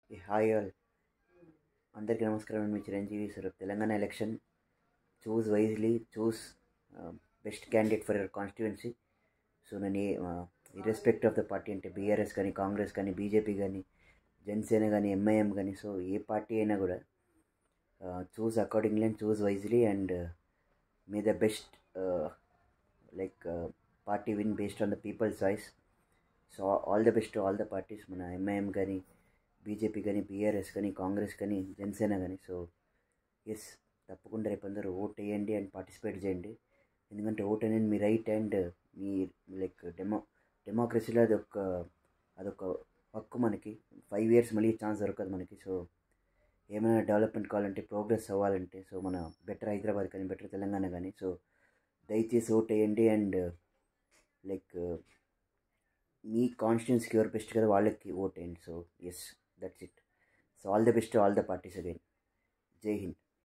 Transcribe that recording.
ఈ hi all అందరికీ నమస్కారం మీ Chiranjeevi sir Telangana election choose wisely choose best candidate for your constituency so నేను ఇర్రెస్పెక్ట్ ఆఫ్ ద పార్టీ అంటే బీఆర్ఎస్ కానీ కాంగ్రెస్ కానీ బీజేపీ కానీ జనసేన కానీ ఎంఐఎం కానీ సో ఏ పార్టీ అయినా కూడా choose accordingly and choose wisely and may the best like party win based on the people's voice so all the best all the parties మన MIM కానీ బీజేపీ కానీ బీఆర్ఎస్ కానీ కాంగ్రెస్ కానీ జనసేన కానీ సో ఎస్ తప్పకుండా రేపు అందరూ ఓట్ వేయండి అండ్ పార్టిసిపేట్ చేయండి ఎందుకంటే ఓట్ అనేది మీ రైట్ అండ్ మీ లైక్ డెమో డెమోక్రసీలో అదొక అదొక హక్కు మనకి ఫైవ్ ఇయర్స్ మళ్ళీ ఛాన్స్ దొరకదు మనకి సో ఏమైనా డెవలప్మెంట్ కావాలంటే ప్రోగ్రెస్ అవ్వాలంటే సో మన బెటర్ హైదరాబాద్ కానీ బెటర్ తెలంగాణ కానీ సో దయచేసి ఓట్ వేయండి అండ్ లైక్ మీ కాన్స్టిట్యున్సీకి ఎవరు బెస్ట్ కదా వాళ్ళకి ఓట్ వేయండి so yes that's it so all the best all the parties again Jai Hind